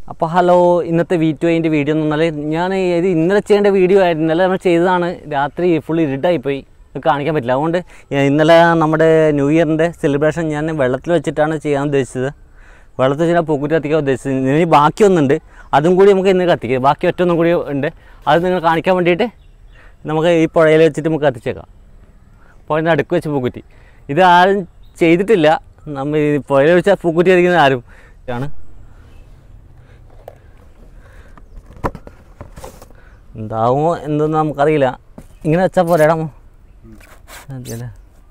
അപ്പോൾ ഹലോ ഇന്നത്തെ വീറ്റു അതിൻ്റെ വീഡിയോ എന്ന് പറഞ്ഞാൽ ഞാൻ ഇത് ഇന്നലെ ചെയ്യേണ്ട വീഡിയോ ആയിരുന്നു ഇന്നലെ നമ്മൾ ചെയ്തതാണ് രാത്രി ഫുൾ ഇരുട്ടായിപ്പോയി ഇത് കാണിക്കാൻ പറ്റില്ല അതുകൊണ്ട് ഞാൻ ഇന്നലെ നമ്മുടെ ന്യൂ ഇയറിൻ്റെ സെലിബ്രേഷൻ ഞാൻ വെള്ളത്തിൽ വെച്ചിട്ടാണ് ചെയ്യാൻ ഉദ്ദേശിച്ചത് വെള്ളത്തിൽ വെച്ചിട്ട് പൂക്കുറ്റി കത്തിക്കാൻ ഉദ്ദേശിച്ചത് ഇനി ബാക്കി ഒന്നുണ്ട് അതും കൂടി നമുക്ക് ഇന്ന് കത്തിക്കാം ബാക്കി ഒറ്റ ഒന്നും കൂടി ഉണ്ട് അത് നിങ്ങൾ കാണിക്കാൻ വേണ്ടിയിട്ട് നമുക്ക് ഈ പുഴയിൽ വെച്ചിട്ട് നമുക്ക് കത്തിച്ചേക്കാം പുഴയുടെ അടുക്ക് വെച്ച് പൂക്കുറ്റി ഇത് ആരും ചെയ്തിട്ടില്ല നമ്മൾ ഈ പുഴയിൽ വെച്ചാൽ പൂക്കുറ്റി കത്തിക്കുന്നത് ആരും ആണ് എന്താവുമോ എന്തെന്ന് നമുക്കറിയില്ല ഇങ്ങനെ വെച്ചാൽ പോരാടാ മോ അതെയല്ലേ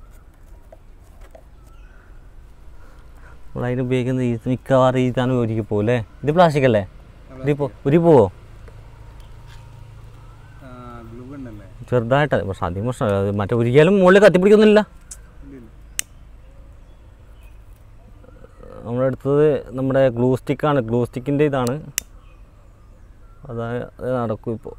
നമ്മൾ അതിന് ഉപയോഗിക്കുന്ന ഈ മിക്കവാറും ഈ താനും ഒരുക്കി പോകും അല്ലേ ഇത് പ്ലാസ്റ്റിക് അല്ലേ ഉരി പോ ഉരി പോവോ ഗ്ലൂ ഉണ്ടല്ലേ ചെറുതായിട്ട് പക്ഷെ അധികം പ്രശ്നമില്ല അത് മറ്റേ ഉരുകിയാലും മുകളിൽ കത്തിപ്പിടിക്കൊന്നുമില്ല നമ്മളെടുത്തത് നമ്മുടെ ഗ്ലൂ സ്റ്റിക്കാണ് ഗ്ലൂ സ്റ്റിക്കിൻ്റെ ഇതാണ് അതായത് അത് നടക്കും ഇപ്പോൾ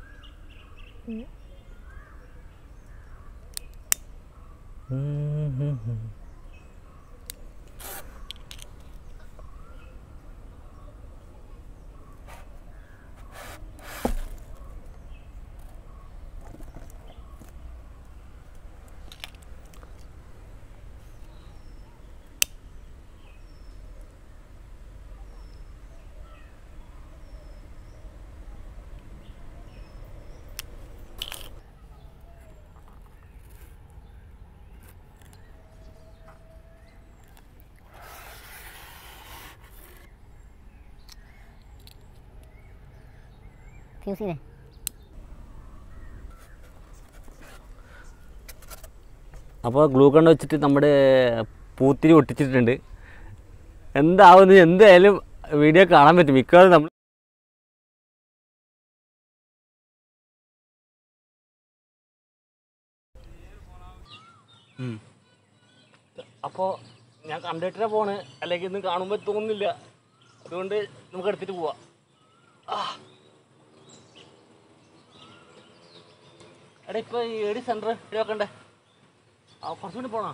ഫ്യൂസ് ചെയ്തേ അപ്പോൾ ഗ്ലൂ കണ്ട് വെച്ചിട്ട് നമ്മുടെ പൂത്തിരി ഒട്ടിച്ചിട്ടുണ്ട് എന്താവുന്നു എന്തായാലും വീഡിയോ കാണാൻ പറ്റും മിക്കവാറും നമ്മൾ അപ്പോൾ ഞാൻ കണ്ടിട്ടേ പോണ് അല്ലെങ്കിൽ ഇന്ന് കാണുമ്പോൾ തോന്നുന്നില്ല അതുകൊണ്ട് നമുക്ക് എടുത്തിട്ട് പോവാം ആ. എടാ ഇപ്പോൾ ഏടി സെൻറ്റർ എവിടെ വെക്കണ്ടേ ആ കുറച്ചുകൂടി പോണോ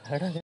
എടാ